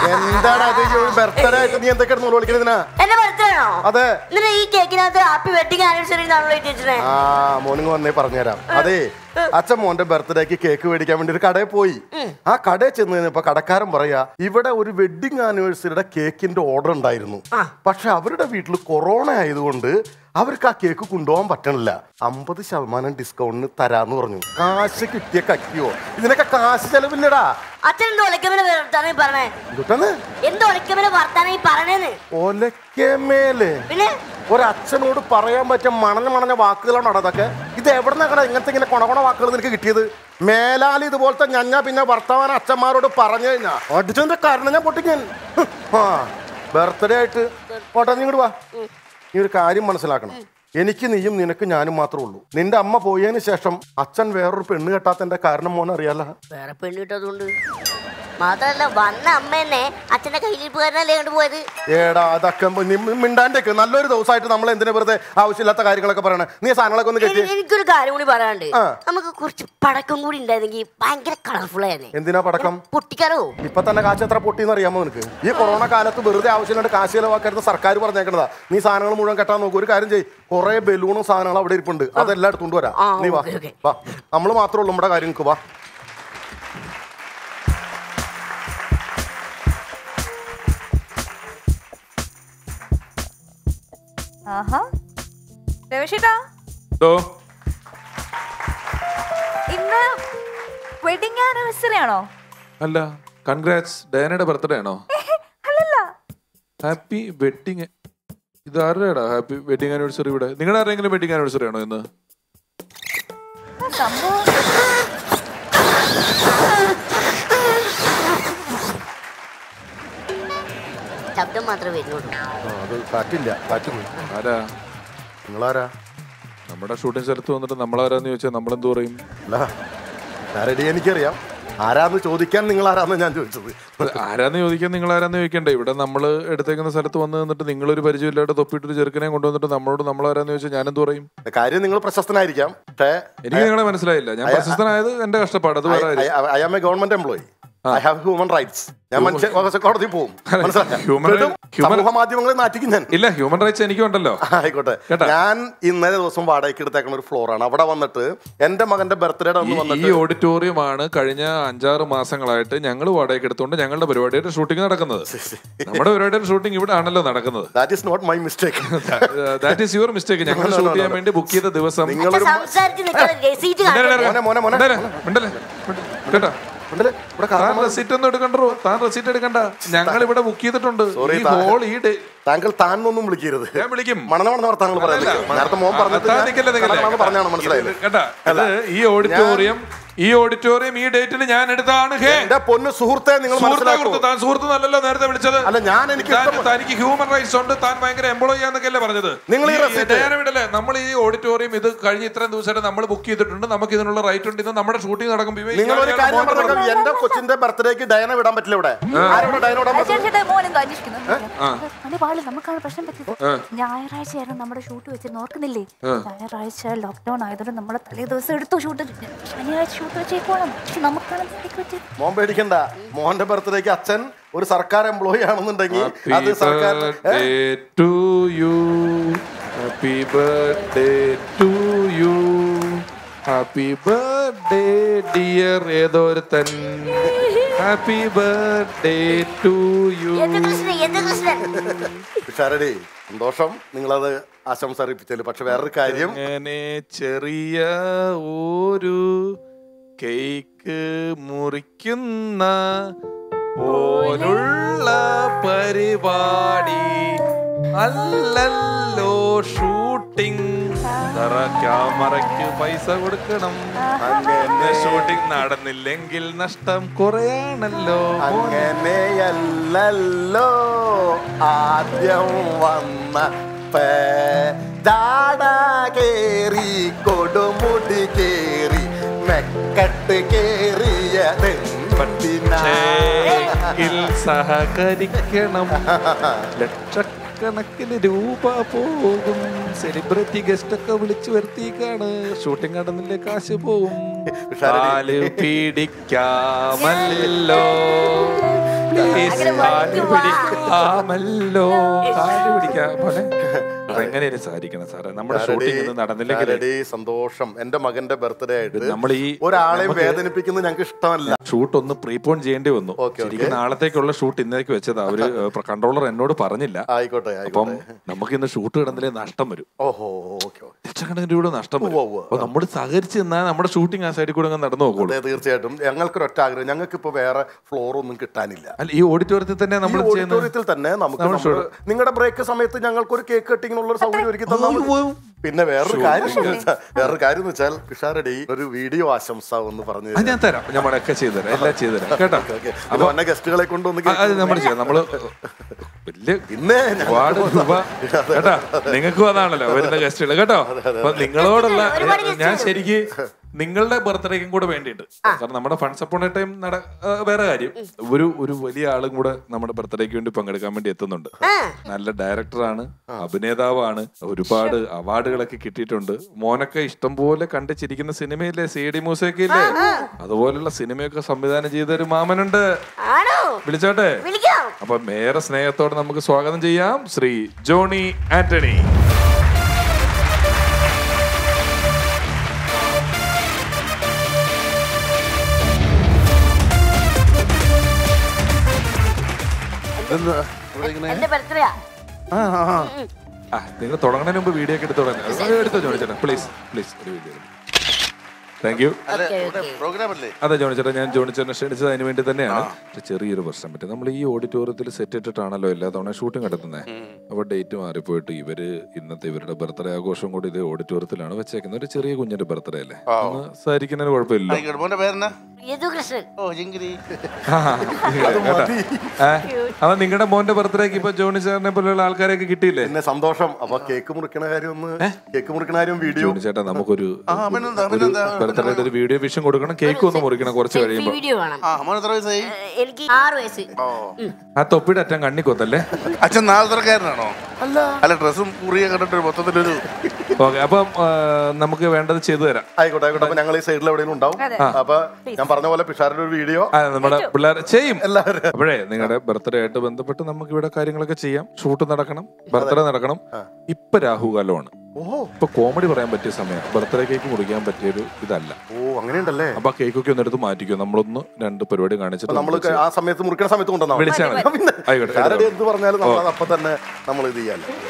എന്താടാ അത് ബർത്ത്ഡേ ആയിട്ട് നീ എന്തൊക്കെ നോള് വിളിക്കുന്നതിനാ എന്റെ ബർത്ത്ഡേ ആണോ അതെ എന്നിട്ട് ഈ കേക്കിനകത്ത് ഹാപ്പി വെഡിങ് ആനിവേഴ്സറി എന്നാണല്ലോ എഴുതി വെച്ചത് ആ മോർണിംഗ് വന്നേ പറഞ്ഞുതരാം അതെ അച്ഛൻ മോന്റെ ബർത്ത്ഡേക്ക് കേക്ക് മേടിക്കാൻ വേണ്ടി ഒരു കടയിൽ പോയി ആ കടയിൽ ചെന്ന് കഴിഞ്ഞപ്പോ കടക്കാരൻ പറയാ ഇവിടെ ഒരു വെഡിങ് ആനിവേഴ്സറിയുടെ കേക്കിന്റെ ഓർഡർ ഉണ്ടായിരുന്നു പക്ഷെ അവരുടെ വീട്ടിൽ കൊറോണ ആയതുകൊണ്ട് അവർക്ക് ആ കേക്ക് കൊണ്ടുപോകാൻ പറ്റണില്ല അമ്പത് ശതമാനം ഡിസ്കൗണ്ടിന് തരാന്ന് പറഞ്ഞു കാശ് കിട്ടിയ കക്കിയോ ഇതിനൊക്കെ കാശ് ചെലവില്ലടാ അച്ഛൻ എന്ത് ഒലക്കമിനെ വർത്താനം ഈ പറഞ്ഞേ എന്തുട്ടാണ് എന്ത് ഒലക്കമിനെ വർത്താനം ഈ പറഞ്ഞേന്ന് ഒലക്കേമേല് പിന്നെ ഒരച്ഛനോട് പറയാൻ പറ്റിയ മണഞ്ഞ മണഞ്ഞ വാക്കുകളാണ് അതൊക്കെ ഇത് എവിടെ നിന്നാണ് ഇങ്ങനത്തെ ഇങ്ങനെ കൊണകൊണ വാക്കുകൾ നിനക്ക് കിട്ടിയത് മേലാൽ ഇതുപോലത്തെ ഞഞ്ഞ പിന്നെ വർത്തമാന അച്ഛന്മാരോട് പറഞ്ഞു കഴിഞ്ഞാ അടിച്ചതിന്റെ കാരണം ഞാൻ പൊട്ടിക്കാൻ ഹ്, ആ ബർത്ത്ഡേ ആയിട്ട് പോട്ടെ നീ ഇങ്ങോട്ട് വാ നീ ഒരു കാര്യം മനസ്സിലാക്കണം എനിക്ക് നീയും നിനക്ക് ഞാനും മാത്രമേ ഉള്ളൂ നിന്റെ അമ്മ പോയതിന് ശേഷം അച്ഛൻ വേറൊരു പെണ്ണ് കെട്ടാത്തതിന്റെ കാരണം മോനെ അറിയാലോ വേറെ പെണ്ണ് കിട്ടതുകൊണ്ട് മാത്രല്ല വന്ന അമ്മ തന്നെ അച്ഛന്റെ കയ്യിലിരിപ്പുകാരനല്ലേ കണ്ടു പോയത് ഏടാ അതൊക്കെ നീ മിണ്ടാണ്ടേക്ക് നല്ലൊരു ദിവസമായിട്ട് നമ്മൾ എന്തിനാ വെറുതെ ആവശ്യമില്ലാത്ത കാര്യങ്ങളൊക്കെ പറയണേ നീ ആ സാധനങ്ങളൊക്കെ ഒന്ന് കെട്ടി എനി- എനിക്കൊരു കാര്യം കൂടി പറയാനുണ്ട് ആ. നമുക്ക് കുറച്ച് പടക്കം കൂടി ഉണ്ടായിരുന്നെങ്കിൽ ഭയങ്കര കളർഫുൾ ആയിരുന്നു എന്തിനാ പടക്കം പൊട്ടിക്കാലോ ഇപ്പൊ തന്നെ കാശ് എത്ര പൊട്ടിയെന്ന് അറിയാമോ നിനക്ക് ഈ കൊറോണ കാലത്ത് വെറുതെ ആവശ്യമില്ലാണ്ട് കാശ് ചെലവാക്കരുത് സർക്കാർ പറഞ്ഞേക്കണതാ നീ സാധനങ്ങൾ മുഴുവൻ കെട്ടാൻ നോക്കും ഒരു കാര്യം ചെയ്യ് കുറെ ബലൂണും സാധനങ്ങളും അവിടെ ഇരിപ്പുണ്ട് അതെല്ലാം എടുത്തുകൊണ്ട് വരാം ആ, നീ വാ ഓക്കേ, ഓക്കേ. വാ നമ്മൾ മാത്രമേ ഉള്ളൂ നമ്മുടെ കാര്യം നിനക്ക് വാ ആഹാ രമേശേട്ടാ എന്തോ ഇന്ന് വെഡിങ് ആനിവേഴ്സറി ആണോ അല്ല കൺഗ്രാറ്റ്സ് ഡയനയുടെ ബർത്ത്ഡേ ആണോ ഏഹ്, അല്ലല്ല ഹാപ്പി വെഡിങ് ഇത് ആരുടെയാടാ ഹാപ്പി വെഡിങ് ആനിവേഴ്സറി ഇവിടെ നിങ്ങളുടെ ആരെങ്കിലും വെഡിങ് ആനിവേഴ്സറി ആണോ ഇന്ന് ആ സംഭവം ശബ്ദം മാത്രമേ വരുന്നുള്ളൂ ആ, അത് കാറ്റില്ല കാറ്റ് പോയി ആരാ നിങ്ങളാരാ നമ്മുടെ ഷൂട്ടിംഗ് സ്ഥലത്ത് വന്നിട്ട് നമ്മളാരാന്ന് ചോദിച്ചാൽ നമ്മളെന്ത് പറയും അല്ല ആരടി എനിക്കറിയാം ആരാന്ന് ചോദിക്കാൻ നിങ്ങൾ ആരാന്ന് ഞാൻ ചോദിച്ചത് ആരാന്ന് ചോദിക്കാൻ നിങ്ങൾ ആരാന്ന് ചോദിക്കണ്ടേ ഇവിടെ നമ്മൾ എടുത്തേക്കുന്ന സ്ഥലത്ത് വന്ന് നിന്നിട്ട് നിങ്ങളൊരു പരിചയമില്ലാണ്ട് തൊപ്പിട്ടൊരു ചെറുക്കനെ കൊണ്ടുവന്നിട്ട് നമ്മളോട് നമ്മളാരാന്ന് ചോദിച്ചാൽ ഞാനെന്ത് പറയും കാര്യം നിങ്ങൾ പ്രശസ്തനായിരിക്കാം പക്ഷേ എനിക്ക് നിങ്ങളെ മനസ്സിലായില്ല ഞാൻ പ്രശസ്തനായത് എന്റെ കഷ്ടപ്പാട് അത് വേറെ കാര്യം. I am a government employee I have human rights ഞാൻ മനുഷ്യ അവകാശ കോടതി പോകും മനസ്സിലായോ? Human എന്നിട്ടും right- human- സമൂഹ മാധ്യമങ്ങളിൽ നാറ്റിക്കും ഞാൻ ഇല്ല ഹ്യൂമൻ റൈറ്റ്സ് എനിക്കും ഉണ്ടല്ലോ ആയിക്കോട്ടെ കേട്ടാ? ഞാൻ ഇന്നലെ ദിവസം വാടകയ്ക്ക് എടുത്തേക്കുന്ന ഒരു ഫ്ലോർ ആണ് അവിടെ വന്നിട്ട് എന്റെ മകന്റെ ബർത്ത്ഡേയുടെ ഈ- അന്ന് ഈ വന്നിട്ട് ഓഡിറ്റോറിയം ആണ് കഴിഞ്ഞ അഞ്ചാറ് മാസങ്ങളായിട്ട് ഞങ്ങൾ വാടകയ്ക്ക് എടുത്തുകൊണ്ട് ഞങ്ങളുടെ പരിപാടിയുടെ ഷൂട്ടിംഗ് നടക്കുന്നത് നമ്മുടെ പരിപാടിയുടെ ഷൂട്ടിംഗ് ഇവിടെ ആണല്ലോ നടക്കുന്നത് that is not my mistake that is your mistake ഞങ്ങൾ ഷൂട്ട് ചെയ്യാൻ വേണ്ടി ബുക്ക് ചെയ്ത ദിവസം നിങ്ങളൊരു സംസാരിച്ച് നിൽക്കാതെ രസീറ്റ് മിണ്ടല്ലേ, കാണിക്കരുത്. മോനെ, മോനെ, മോനെ. മിണ്ടല്ലേ, മിണ്ടല്ലേ, മിണ്ട- കേട്ടോ ഉണ്ടല്ലേ? ഇവിടെ താൻ കാരണം റെസീറ്റ് ഒന്നും എടുക്കണ്ടോ താൻ റെസീറ്റ് എടുക്കണ്ട ഞങ്ങൾ ഇവിടെ ബുക്ക് ചെയ്തിട്ടുണ്ട് Sorry, ഈ താ- ഹോൾ ഈ ഡേ താങ്കൾ താൻ ഒന്നും വിളിക്കരുത് ഞാൻ വിളിക്കും മണന്ന മണന്ന വർത്താനങ്ങൾ അല്ലല്ല, പറയുന്നത് നേരത്തെ മോൻ ആ, പറഞ്ഞിട്ട് താൻ ഞാൻ നിക്കല്ലേ, നിക്കല്ലേ. കടന്നാണെന്ന് പറഞ്ഞാണ് മനസ്സിലായത് ഇത് കേട്ടാ ഇത് ഈ ഓഡിറ്റോറിയം ഈ ഓഡിറ്റോറിയം ഈ ഡേറ്റിൽ ഞാൻ എടുത്താണ് ഹേ എന്റെ പൊന്ന് സുഹൃത്തെ നിങ്ങൾ സുഹൃത്തെ മനസ്സിലാക്കൂ കുറിച്ച് താൻ സുഹൃത്ത് നല്ലല്ലോ നേരത്തെ വിളിച്ചത് അല്ല ഞാൻ എനിക്ക് താൻ- ഇഷ്ടം- തനിക്ക് ഹ്യൂമൻ റൈറ്റ്സ് ഉണ്ട് താൻ ഭയങ്കര എംപ്ലോയി ആന്നൊക്കെയല്ലേ പറഞ്ഞത് നിങ്ങൾ ഈ receipt- നേരെ വിടല്ലേ നമ്മൾ ഈ ഓഡിറ്റോറിയം ഇത് കഴിഞ്ഞ ഇത്രയും ദിവസമായിട്ട് നമ്മൾ ബുക്ക് ചെയ്തിട്ടുണ്ട് നമുക്ക് ഇതിനുള്ള റൈറ്റ് ഉണ്ട് ഇത് നമ്മുടെ ഷൂട്ടിംഗ് നടക്കും വിവേക് നിങ്ങൾ ഒരു ഇയാളുടെ കാര്യം മോഹൻ പറഞ്ഞേക്കാം പറഞ്ഞു. എന്റെ കൊച്ചിന്റെ ബർത്ത്ഡേക്ക് ഡയന വിടാൻ പറ്റില്ല ഇവിടെ ആരോട് ഡയന വിടാൻ പറ്റില്ല ചേട്ടാ മോൻ എന്തോ അന്വേഷിക്കുന്നു അതെ പാടില്ല നമുക്കാണ് പ്രശ്നം പറ്റിയത് ഞായറാഴ്ചയായിരുന്നു നമ്മുടെ ഷൂട്ട് വെച്ചിരുന്നു ഓർക്കുന്നില്ലേ ഞായറാഴ്ച ലോക്ക്ഡൌൺ ആയതുകൊണ്ട് നമ്മളെ തലേ ദിവസം എടുത്തു ഷൂട്ട് ശനിയാഴ്ച ഷൂട്ട് വെച്ചേക്കോണം പക്ഷെ നമുക്കാണ് mistake പറ്റിയത് മോൻ പേടിക്കണ്ട മോന്റെ ബർത്ത്ഡേക്ക് അച്ഛൻ ഒരു സർക്കാർ എംപ്ലോയി ആണെന്നുണ്ടെങ്കിൽ Happy അത് സർക്കാർ birthday to you. Happy birthday to you. Happy birthday dear ഏതോരുത്തൻ ഹാപ്പി ബർത്ത്ഡേ ടു യു എന്ത് കൃഷ്ണൻ എന്ത് കൃഷ്ണൻ പിഷാരടി സന്തോഷം നിങ്ങളത് ആശംസ അറിയിപ്പിച്ചല്ലോ പക്ഷെ വേറൊരു കാര്യം അങ്ങനെ ചെറിയ ഒരു കേക്ക് മുറിക്കുന്ന പോലുള്ള പരിപാടി അല്ലല്ലോ ഷൂട്ടിംഗ് ക്യാമറയ്ക്ക് പൈസ കൊടുക്കണം അങ്ങനെ ഷൂട്ടിംഗ് നടന്നില്ലെങ്കിൽ നഷ്ടം കുറയാണല്ലോ അങ്ങനെയല്ലല്ലോ ആദ്യം വന്ന ജാട കേറി കൊടുമുടി കേറി മെക്കട്ട് കേറിയത് ിൽ സഹകരിക്കണം ലക്ഷക്കണക്കിന് രൂപ പോകും സെലിബ്രിറ്റി ഗസ്റ്റ് ഒക്കെ വിളിച്ചു വരുത്തിക്കാണ് ഷൂട്ടിംഗ് നടന്നില്ലേ കാശ് പോവും ഉഷാരടി. കാല് പിടിക്കാമല്ലോ അങ്ങനെ കാല് വലിക്കുവാ. പിടിക്കാമല്ലോ കാല് പിടിക്കാ പോലെ എങ്ങനെയാണ് സാധിക്കണം സാറേ നമ്മുടെ ഷൂട്ടിംഗ് ഒന്നും നടന്നില്ലെങ്കിൽ ശാരടി, സന്തോഷം എന്റെ മകന്റെ ബർത്ത്ഡേ ആയിട്ട് നമ്മൾ ഈ ഒരാളെയും നമുക്ക് വേദനിപ്പിക്കുന്നത് ഞങ്ങൾക്ക് ഇഷ്ടമല്ല ഷൂട്ട് ഒന്ന് പ്രീപോൺ ചെയ്യേണ്ടി വന്നു ഓക്കേ, ശരിക്കും നാളത്തേക്കുള്ള ഷൂട്ട് ഇന്നേക്ക് വെച്ചത് അവര് കൺട്രോളർ എന്നോട് പറഞ്ഞില്ല ആയിക്കോട്ടെ അപ്പം ആയിക്കോട്ടെ നമുക്ക് ഇന്ന് ഷൂട്ട് കിടന്നില്ലേ നഷ്ടം വരും ഓഹോ ഓക്കെ ഓക്കെ ലക്ഷക്കണക്കിന് രൂപയുടെ നഷ്ടം വരും ഉവ്വ് ഉവ്വ്. അപ്പൊ നമ്മൾ സഹകരിച്ച് നിന്നാൽ നമ്മുടെ ഷൂട്ടിംഗ് ആ സൈഡിൽ കൂടെ അങ്ങ് നടന്നു നോക്കുള്ളൂ അതെ തീർച്ചയായിട്ടും ഞങ്ങൾക്കൊരൊറ്റ ആഗ്രഹം ഞങ്ങൾക്ക് ഇപ്പൊ വേറെ ഫ്ലോർ ഒന്നും കിട്ടാനില്ല അല്ല ഈ ഓഡിറ്റോറിയത്തിൽ തന്നെ നമ്മൾ ഈ ചെയ്യുന്നത് ഓഡിറ്റോറിയത്തിൽ തന്നെ നമുക്ക് നമ്മൾ നമ്മുടെ- നിങ്ങളുടെ ബ്രേക്ക് സമയത്ത് ഞങ്ങൾക്ക് ഒരു കേക്ക് കട്ടിങ്ങിനുള്ള ഒരു സൗകര്യം ഒരുക്കി തന്നാൽ മതി. പിന്നെ വേറൊരു കാര്യം എന്ന് വെച്ചാൽ വേറൊരു കാര്യം എന്ന് വെച്ചാൽ പിഷാരടി ഒരു വീഡിയോ ആശംസ എന്ന് പറഞ്ഞു അത് ഞാൻ തരാം നമ്മളൊക്കെ ചെയ്തുതരാം എല്ലാം ചെയ്തുതരാം കേട്ടോ അപ്പൊ വന്ന ഗസ്റ്റുകളെ കൊണ്ടൊന്ന് ആ, അത് നമ്മൾ ചെയ്യാം നമ്മള് വലിയ പിന്നെ ഞങ്ങൾ- ഒരുപാട് രൂപ കേട്ടാ നിങ്ങൾക്കും അതാണല്ലോ വരുന്ന ഗസ്റ്റുകൾ കേട്ടോ അപ്പൊ നിങ്ങളോടുള്ള ഒരുപാട് guest ഞാൻ വരും. ശരിക്ക് നിങ്ങളുടെ ബർത്ത്ഡേക്കും കൂടെ വേണ്ടിയിട്ട് കാരണം നമ്മുടെ ഫണ്ട്സ് അപ്പോൺ എ ടൈം നട ആ, വേറെ കാര്യം ഒരു ഒരു വലിയ ആളും കൂടെ നമ്മുടെ ബർത്ത്ഡേക്ക് വേണ്ടി പങ്കെടുക്കാൻ വേണ്ടി എത്തുന്നുണ്ട് നല്ല ഡയറക്ടറാണ് അഭിനേതാവാണ് ഒരുപാട് അവാർഡുകളൊക്കെ കിട്ടിയിട്ടുണ്ട് മോനൊക്കെ ഇഷ്ടം പോലെ കണ്ട് ചിരിക്കുന്ന സിനിമയില്ലേ സി ഡി മൂസയൊക്കെ ഇല്ലേ അതുപോലുള്ള സിനിമയൊക്കെ സംവിധാനം ചെയ്ത ഒരു മാമനുണ്ട് ആണോ വിളിച്ചോട്ടെ വിളിക്കാം അപ്പൊ മേറെ സ്നേഹത്തോടെ നമുക്ക് സ്വാഗതം ചെയ്യാം ശ്രീ ജോണി ആന്റണി എന്റെ ബർത്ത്ഡേ ആ നിങ്ങൾ തുടങ്ങുന്നതിന് മുമ്പ് വീഡിയോ ഒക്കെ എടുത്ത് തുടങ്ങി എടുത്തോ ജോണി ചേട്ടാ പ്ലീസ് പ്ലീസ് ഒരു video thank you okay okay programme അല്ലേ അതെ ജോണി ചേട്ടാ ഞാൻ ജോണി ചേട്ടനെ ക്ഷണിച്ചത് അതിന് വേണ്ടി തന്നെയാണ് പക്ഷെ ചെറിയൊരു പ്രശ്നം പറ്റും നമ്മൾ ഈ ഓഡിറ്റോറിയത്തിൽ സെറ്റ് ഇട്ടിട്ടാണല്ലോ എല്ലാ തവണ ഷൂട്ടിംഗ് നടത്തുന്നത് അപ്പോൾ ഡേറ്റ് മാറിപ്പോയിട്ട് ഇവര് ഇന്നത്തെ ഇവരുടെ ബർത്ത്ഡേ ആഘോഷം കൂടി ഇത് ഓഡിറ്റോറിയത്തിലാണ് വെച്ചേക്കുന്നത് ഒരു ചെറിയ കുഞ്ഞിന്റെ ബർത്ത്ഡേ അല്ലേ ഒന്ന് സഹകരിക്കുന്നതിന് കുഴപ്പമില്ലല്ലോ ആയിക്കോട്ടെ മോന്റെ പേരെന്നാ യദു കൃഷ്ണൻ ഓ ജിങ്കിരി ആ, കേട്ടാ? ഏ? അപ്പൊ നിങ്ങളുടെ മോന്റെ ബർത്ത്ഡേക്ക് ഇപ്പൊ ജോണി ചേട്ടനെ പോലെയുള്ള ആൾക്കാരെയൊക്കെ കിട്ടിയില്ലേ പിന്നെ സന്തോഷം അപ്പൊ കേക്ക് മുറിക്കണ കാര്യം ഒന്ന് കേക്ക് മുറിക്കണ കാര്യം വീഡിയോ ജോണി ചേട്ടാ നമുക്കൊരു ആ പിന്നെന്താ പിന്നെന്താ ബർത്ത്ഡേയുടെ ഒരു വീഡിയോ വിഷൻ കൊടുക്കണം കേക്ക് ഒന്ന് മുറിക്കണം കുറച്ച് കഴിയുമ്പോ വീഡിയോ വേണം ആ മോൻ എത്ര വയസ്സായി ഏഹ്, എനിക്ക് ആറ് വയസ്സ് ഓ ആ തൊപ്പിയുടെ അറ്റം കണ്ണി കൊത്തല്ലേ അച്ഛൻ നാളത്തറക്കാരനാണോ അല്ല അല്ല ഡ്രസ്സും കുറിയൊക്കെ കണ്ടിട്ട് മൊത്തത്തിലൊരു ഓക്കെ അപ്പം ആ, നമുക്ക് വേണ്ടത് ചെയ്തു തരാം ആയിക്കോട്ടെ ആയിക്കോട്ടെ അപ്പൊ ഞങ്ങൾ ഈ സൈഡിൽ എവിടെയെങ്കിലും ഉണ്ടാവും അപ്പൊ ഞാൻ പറഞ്ഞ പോലെ പിഷാരുടെ ഒരു വീഡിയോ ആ, നമ്മുടെ പിള്ളേർ ചെയ്യും അപ്പോഴേ നിങ്ങളുടെ ബർത്ത്ഡേ ആയിട്ട് ബന്ധപ്പെട്ട് നമുക്ക് ഇവിടെ കാര്യങ്ങളൊക്കെ ചെയ്യാം ഷൂട്ട് നടക്കണം ബർത്ത്ഡേ നടക്കണം ഇപ്പൊ രാഹുകാലമാണ് ഓഹോ ഇപ്പൊ കോമഡി പറയാൻ പറ്റിയ സമയം ബർത്ത്ഡേ കേക്ക് മുറിക്കാൻ പറ്റിയൊരു ഇതല്ല ഓ അങ്ങനെയുണ്ടല്ലേ അപ്പൊ ആ കേക്കൊക്കെ ഒന്ന് എടുത്ത് മാറ്റിക്കോ നമ്മളൊന്ന് രണ്ട് പരിപാടി കാണിച്ചിട്ട് നമ്മൾ ആ സമയത്ത് മുറിക്കണ സമയത്ത് കൊണ്ടുവന്നാ മതി. വിളിച്ചാൽ മതി പിന്നെ ആയിക്കോട്ടെ ആരുടെ എന്ത് പറഞ്ഞാലും നമ്മൾ അത് അപ്പൊ തന്നെ നമ്മൾ ഇത് ചെയ്യാലോ